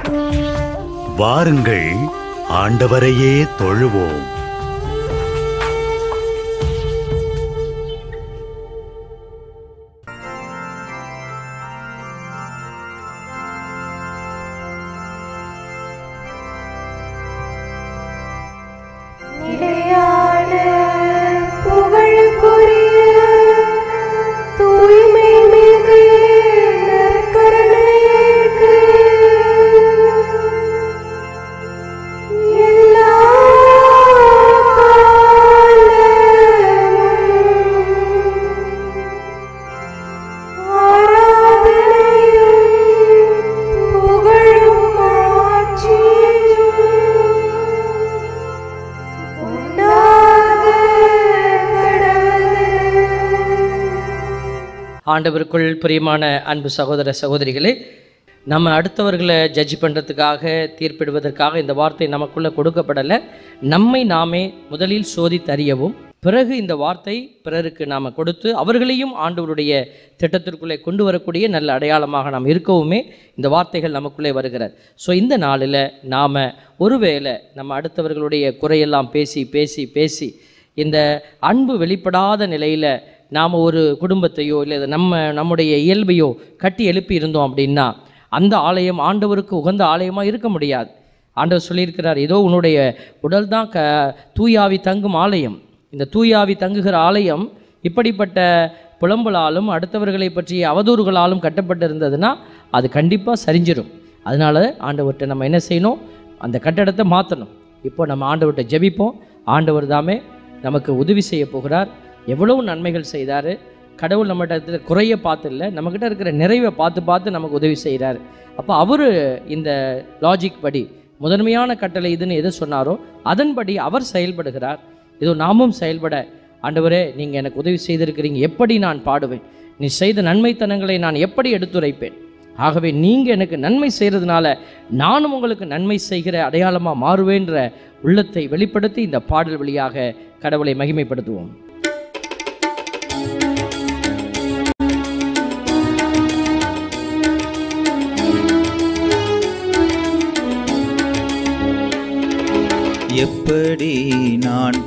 வாருங்கள் ஆண்டவரையே தொழுவோம் நிலையான புகழுக்குரிய தூய்மை மிகு நற்கருணைக்கு எல்லா காலமும் ஆராதனையும் புகழும் ஆட்சியும் உண்டாக கடவுளே ஆண்டவருக்குள் பிரியமான அன்பு சகோதர சகோதரிகளே நம்ம அடுத்தவர்களை ஜட்ஜ் பண்ணுறதுக்காக தீர்ப்பிடுவதற்காக இந்த வார்த்தை நமக்குள்ளே கொடுக்கப்படலை நம்மை நாமே முதலில் சோதித்தறியவும் பிறகு இந்த வார்த்தை பிறருக்கு நாம் கொடுத்து அவர்களையும் ஆண்டவருடைய திட்டத்திற்குள்ளே கொண்டு வரக்கூடிய நல்ல அடையாளமாக நாம் இருக்கவுமே இந்த வார்த்தைகள் நமக்குள்ளே வருகிறது ஸோ இந்த நாளில் நாம் ஒருவேளை நம்ம அடுத்தவர்களுடைய குறையெல்லாம் பேசி பேசி பேசி இந்த அன்பு வெளிப்படாத நிலையில் நாம் ஒரு குடும்பத்தையோ இல்லை நம்ம நம்முடைய இயல்பையோ கட்டி எழுப்பி இருந்தோம் அப்படின்னா அந்த ஆலயம் ஆண்டவருக்கு உகந்த ஆலயமாக இருக்க முடியாது ஆண்டவர் சொல்லியிருக்கிறார் ஏதோ உன்னுடைய உடல் தான் க தூயாவி தங்கும் ஆலயம் இந்த தூயாவி தங்குகிற ஆலயம் இப்படிப்பட்ட புலம்பலாலும் அடுத்தவர்களை பற்றிய அவதூறுகளாலும் கட்டப்பட்டிருந்ததுன்னா அது கண்டிப்பாக சரிஞ்சிடும் அதனால ஆண்டவர்கிட்ட நம்ம என்ன செய்யணும் அந்த கட்டடத்தை மாற்றணும் இப்போ நம்ம ஆண்டவர்கிட்ட ஜெபிப்போம் ஆண்டவர் தாமே நமக்கு உதவி செய்ய போகிறார் எவ்வளவு நன்மைகள் செய்தார் கடவுள் நம்மகிட்ட குறைய பார்த்து இல்லை நம்மக்கிட்ட இருக்கிற நிறைவை பார்த்து பார்த்து நமக்கு உதவி செய்கிறார் அப்போ அவர் இந்த லாஜிக் படி முதன்மையான கட்டளை இதுன்னு எது சொன்னாரோ அதன்படி அவர் செயல்படுகிறார் இதோ நாமும் செயல்பட ஆண்டவரே நீங்கள் எனக்கு உதவி செய்திருக்கிறீங்க எப்படி நான் பாடுவேன் நீ செய்த நன்மைத்தனங்களை நான் எப்படி எடுத்துரைப்பேன் ஆகவே நீங்கள் எனக்கு நன்மை செய்கிறதுனால நானும் உங்களுக்கு நன்மை செய்கிற அடையாளமாக மாறுவேன்ற உள்ளத்தை வெளிப்படுத்தி இந்த பாடல் வழியாக கடவுளை மகிமைப்படுத்துவோம் எப்படி நான்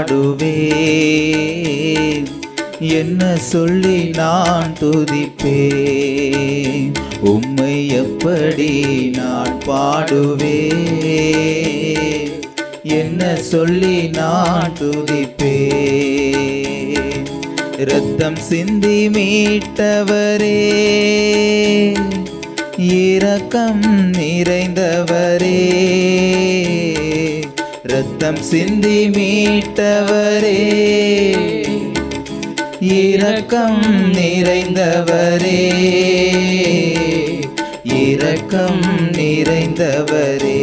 பாடுவேன் என்ன சொல்லி நான் துதிப்பேன் உம்மை எப்படி நான் பாடுவேன் என்ன சொல்லி நான் துதிப்பேன் இரத்தம் சிந்தி மீட்டவரே இரக்கம் நிறைந்தவரே இரத்தம் சிந்தி மீட்டவரே இரக்கம் நிறைந்தவரே இரக்கம் நிறைந்தவரே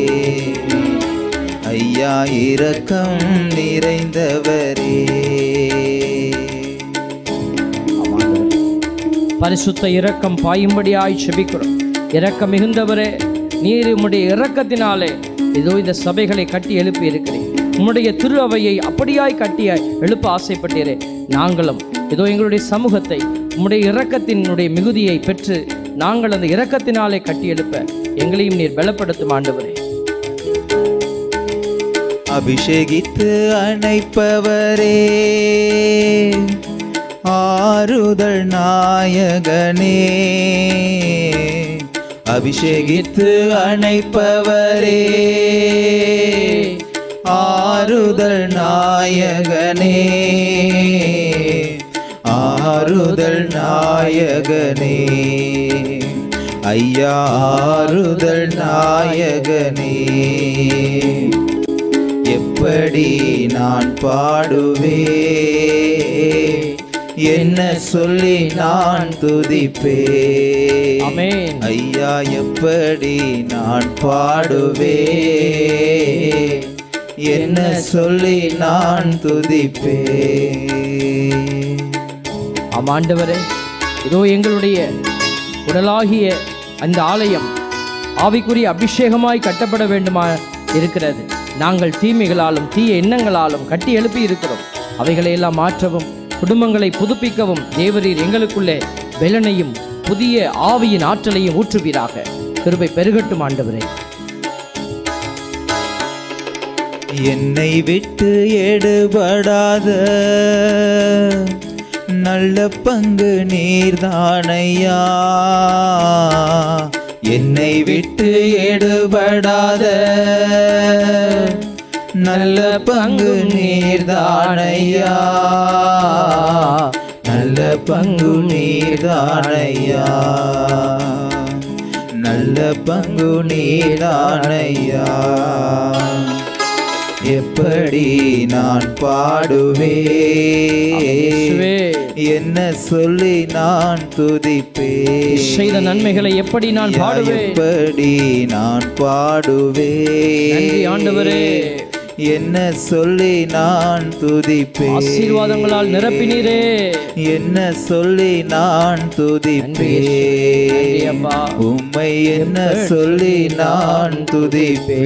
ஐயா இரக்கம் நிறைந்தவரே பரிசுத்த இரக்கம் பாயும்படியாய் செபிக்கிறோம் இரக்கம் மிகுந்தவரே நீர் உம்முடைய இரக்கத்தினாலே இதோ இந்த சபைகளை கட்டி எழுப்பி இருக்கிறேன் உம்முடைய திரு அவையை அப்படியாய் கட்டி எழுப்ப ஆசைப்பட்டீரே நாங்களும் இதோ எங்களுடைய சமூகத்தை உம்முடைய இரக்கத்தினுடைய மிகுதியை பெற்று நாங்கள் அந்த இரக்கத்தினாலே கட்டி எழுப்ப எங்களையும் நீர் பலப்படுத்தும் ஆண்டவரே அபிஷேகித்து அணைப்பவரே ஆறுதல் நாயகனே அபிஷேகித்து அணைப்பவரே ஆறுதல் நாயகனே ஆறுதல் நாயகனே ஐயா ஆறுதல் நாயகனே எப்படி நான் பாடுவே என்ன சொல்லி நான் துதிப்பே ஆமென். ஐயா எப்படி நான் பாடுவே என்ன சொல்லி நான் துதிப்பே ஆம் ஆண்டவரே இதோ எங்களுடைய உடலாகிய அந்த ஆலயம் ஆவிக்குரிய அபிஷேகமாய் கட்டப்பட வேண்டுமா இருக்கிறது நாங்கள் தீமைகளாலும் தீய எண்ணங்களாலும் கட்டி எழுப்பி இருக்கிறோம் அவைகளையெல்லாம் மாற்றவும் குடும்பங்களை புதுப்பிக்கவும் தேவரீர் எங்களுக்குள்ளே பெலனையும் புதிய ஆவியின் ஆற்றலையும் ஊற்றுவீராக கிருபை பெருகட்டும் ஆண்டவரே என்னை விட்டு எடுபடாத நல்ல பங்கு நீர்தானையா என்னை விட்டு எடுபடாத நல்ல பங்கு நீர்தானையா நல்ல பங்கு நீர்தானையா நல்ல பங்கு நீர்தானையா எப்படி நான் பாடுவே இயேசுவே. என்ன சொல்லி நான் துதிப்பே செய்த நன்மைகளை எப்படி நான் பாடுவேன் எப்படி நான் பாடுவே நன்றி ஆண்டவரே என்ன சொல்லி நான் துதிப்பே ஆசீர்வாதங்களால் நிரப்பினீரே என்ன சொல்லி நான் நன்றி துதிப்பே இயேசுவே. நன்றி அப்பா. உம்மை என்ன சொல்லி நான் துதிப்பே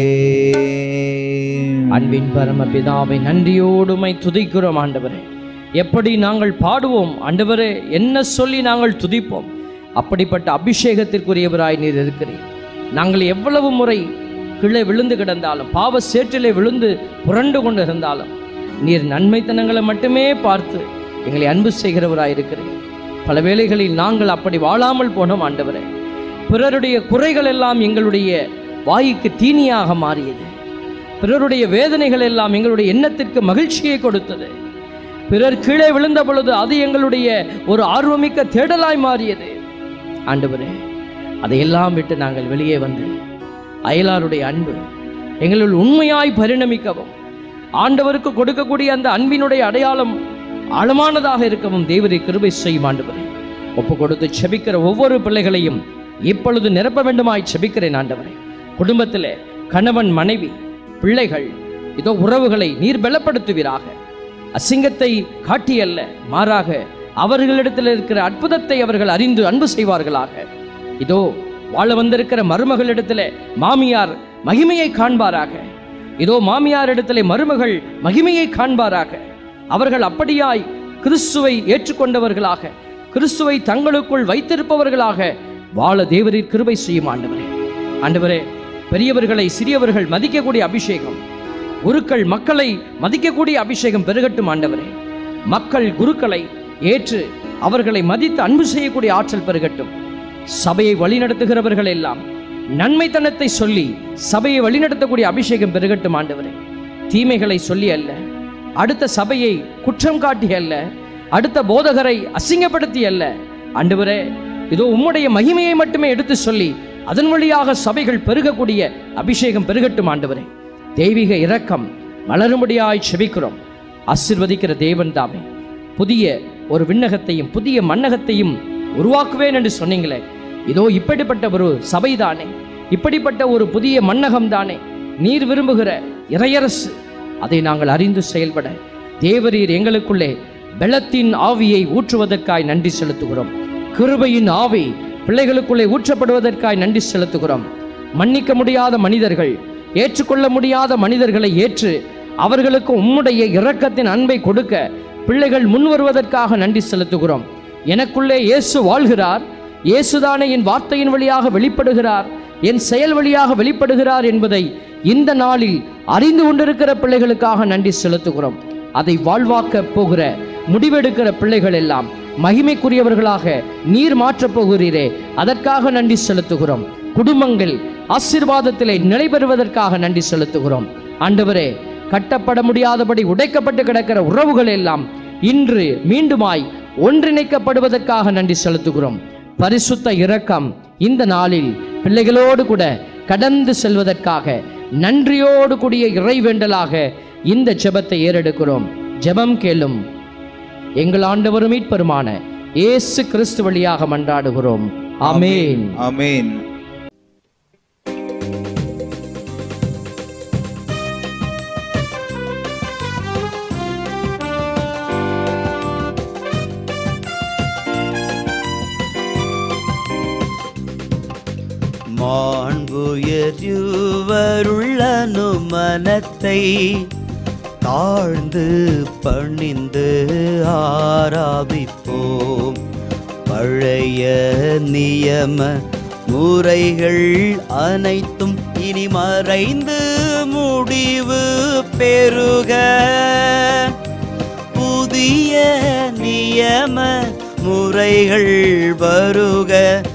அன்பின் பரமபிதாவை நன்றியோடுமை துதிக்கிறோம் ஆண்டவரே எப்படி நாங்கள் பாடுவோம் ஆண்டவரே என்ன சொல்லி நாங்கள் துதிப்போம் அப்படிப்பட்ட அபிஷேகத்திற்குரியவராய் நீர் இருக்கிறீர் நாங்கள் எவ்வளவு முறை கீழே விழுந்து கிடந்தாலும் பாவ சேற்றிலே விழுந்து புரண்டு கொண்டு இருந்தாலும் நீர் நன்மைத்தனங்களை மட்டுமே பார்த்து எங்களை அன்பு செய்கிறவராய் இருக்கிறீர் பல வேளைகளில் நாங்கள் அப்படி வாழாமல் போனோம் ஆண்டவரே பிறருடைய குறைகள் எல்லாம் எங்களுடைய வாய்க்கு தீனியாக மாறியது பிறருடைய வேதனைகள் எல்லாம் எங்களுடைய எண்ணத்திற்கு மகிழ்ச்சியை கொடுத்தது பிறர் கீழே விழுந்த பொழுது அது எங்களுடைய ஒரு ஆர்வமிக்க தேடலாய் மாறியது ஆண்டவரே அதையெல்லாம் விட்டு நாங்கள் வெளியே வந்து அயலாருடைய அன்பு எங்களுள் உண்மையாய் பரிணமிக்கவும் ஆண்டவருக்கு கொடுக்கக்கூடிய அந்த அன்பினுடைய அடையாளம் ஆழமானதாக இருக்கவும் தேவரை கிருபை செய்யும் ஆண்டவரே ஒப்பு கொடுத்து செபிக்கிற ஒவ்வொரு பிள்ளைகளையும் இப்பொழுது நிரப்ப வேண்டுமாய் செபிக்கிறேன் ஆண்டவரே குடும்பத்திலே கணவன் மனைவி பிள்ளைகள் இதோ உறவுகளை நீர் பலப்படுத்துவீராக அசிங்கத்தை காட்டியல்ல மாறாக அவர்களிடத்தில் இருக்கிற அற்புதத்தை அவர்கள் அறிந்து அன்பு செய்வார்களாக இதோ வாழ வந்திருக்கிற மருமகளிடத்திலே மாமியார் மகிமையை காண்பாராக இதோ மாமியாரிடத்திலே மருமகள் மகிமையை காண்பாராக அவர்கள் அப்படியாய் கிறிஸ்துவை ஏற்றுக்கொண்டவர்களாக கிறிஸ்துவை தங்களுக்குள் வைத்திருப்பவர்களாக வாழ தேவரீர் கிருபை செய்யும் ஆண்டவரே ஆண்டவரே பெரியவர்களை சிறியவர்கள் மதிக்கக்கூடிய அபிஷேகம் குருக்கள் மக்களை மதிக்கக்கூடிய அபிஷேகம் பெருகட்டும் ஆண்டவரே மக்கள் குருக்களை ஏற்று அவர்களை மதித்து அன்பு செய்யக்கூடிய ஆற்றல் பெருகட்டும் சபையை வழிநடத்துகிறவர்கள் எல்லாம் நன்மைத்தனத்தை சொல்லி சபையை வழிநடத்தக்கூடிய அபிஷேகம் பெருகட்டும் ஆண்டவரே தீமைகளை சொல்லி அல்ல அடுத்த சபையை குற்றம் காட்டி அல்ல அடுத்த போதகரை அசிங்கப்படுத்தி அல்ல ஆண்டவரே இதோ உம்முடைய மகிமையை மட்டுமே எடுத்து சொல்லி அதன் வழியாக சபைகள் பெருகக்கூடிய அபிஷேகம் பெருகட்டும் ஆண்டவரே தெய்வீக இரக்கம் வளரும்படியாய் செபிக்கிறோம் ஆசிர்வதிக்கிற தேவன் தாமே புதிய ஒரு விண்ணகத்தையும் புதிய மண்ணகத்தையும் உருவாக்குவேன் என்று சொன்னீங்களே இதோ இப்படிப்பட்ட ஒரு சபைதானே இப்படிப்பட்ட ஒரு புதிய மண்ணகம் தானே நீர் விரும்புகிற இறையரசு அதை நாங்கள் அறிந்து செயல்பட தேவரீர் எங்களுக்குள்ளே பெலத்தின் ஆவியை ஊற்றுவதற்காய் நன்றி செலுத்துகிறோம் கிருபையின் ஆவி பிள்ளைகளுக்குள்ளே ஊற்றப்படுவதற்காய் நன்றி செலுத்துகிறோம் மன்னிக்க முடியாத மனிதர்கள் ஏற்றுக்கொள்ள முடியாத மனிதர்களை ஏற்று அவர்களுக்கு உம்முடைய இரக்கத்தின் அன்பை கொடுக்க பிள்ளைகள் முன் வருவதற்காக நன்றி செலுத்துகிறோம் எனக்குள்ளே இயேசு வாழ்கிறார் இயேசுதானே என் வார்த்தையின் வழியாக வெளிப்படுகிறார் என் செயல் வழியாக வெளிப்படுகிறார் என்பதை இந்த நாளில் அறிந்து கொண்டிருக்கிற பிள்ளைகளுக்காக நன்றி செலுத்துகிறோம் அதை வாழ்வாக்க போகிற முடிவெடுக்கிற பிள்ளைகள் எல்லாம் மகிமைக்குரியவர்களாக நீர் மாற்றப் போகிறீரே அதற்காக நன்றி செலுத்துகிறோம் குடும்பங்கள் ஆசீர்வாதத்திலே நிலை பெறுவதற்காக நன்றி செலுத்துகிறோம் ஆண்டவரே கட்டப்பட முடியாதபடி உடைக்கப்பட்டு கிடக்கிற உறவுகள் எல்லாம் இன்று மீண்டுமாய் ஒன்றிணைக்கப்படுவதற்காக நன்றி செலுத்துகிறோம் பரிசுத்த இரக்கம் இந்த நாளில் பிள்ளைகளோடு கூட கடந்து செல்வதற்காக நன்றியோடு கூடிய இறைவேண்டலாக இந்த ஜெபத்தை ஏறெடுக்கிறோம் ஜெபம் கேளும் எங்கள் ஆண்டவரும் மீட்பருமான இயேசு கிறிஸ்து வழியாக மன்றாடுகிறோம் ஆமென் ஆமென் மாண்புயர்வருள்ளனு மனத்தை தாழ்ந்து பணிந்து ஆராதிப்போம் பழைய நியம முறைகள் அனைத்தும் இனி மறைந்து முடிவு பெருக புதிய நியம முறைகள் வருக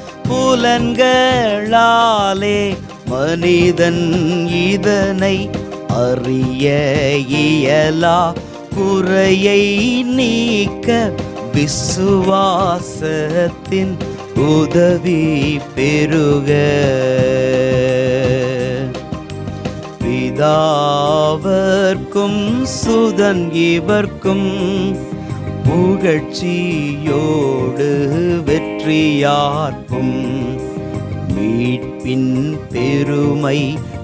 புலன்களாலே மனிதன் இதனை அறிய இயலா குறையை நீக்க விசுவாசத்தின் உதவி பெருக பிதாவர்க்கும் சுதன் இவர்க்கும் புகழ்ச்சியோடு வெற்றியார்க்கும் மீட்பின் பெருமை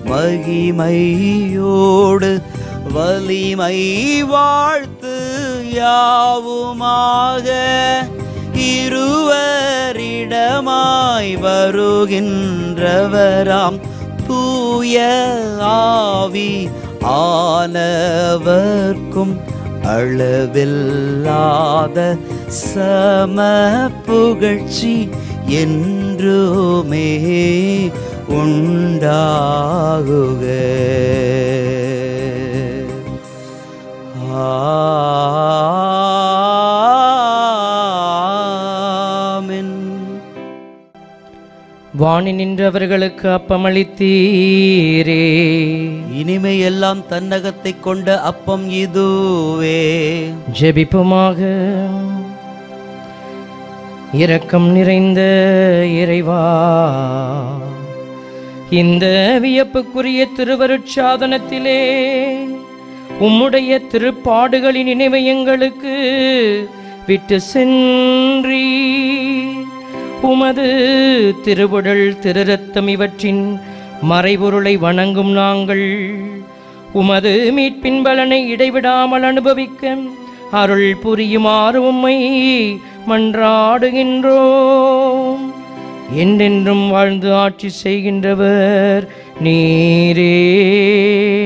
மகிமையோடு வலிமை வாழ்த்து யாவுமாக இருவரிடமாய் வருகின்றவராம் தூய ஆவி ஆனவர்க்கும் அளவில்லாத சம புகழ்ச்சி என்றுமே உண்டாகுக ஆமென் வாணி நின்றவர்களுக்கு அப்பமளித்தீரே இனிமை எல்லாம் தன்னகத்தை கொண்ட அப்பம் இதுவே ஜெபிப்புமாக இரக்கம் நிறைந்த இறைவா இந்த வியப்புக்குரிய திருவருட்சாதனத்திலே உம்முடைய திருப்பாடுகளின் நினைவை எங்களுக்கு விட்டு சென்றி உமது திருவுடல் திருரத்தம் இவற்றின் மறைபொருளை வணங்கும் நாங்கள் உமது மீட்பின் பலனை இடைவிடாமல் அனுபவிக்க அருள் புரியுமாறு உம்மை மன்றாடுகின்றோம் என்றென்றும் வாழ்ந்து ஆட்சி செய்கின்றவர் நீரே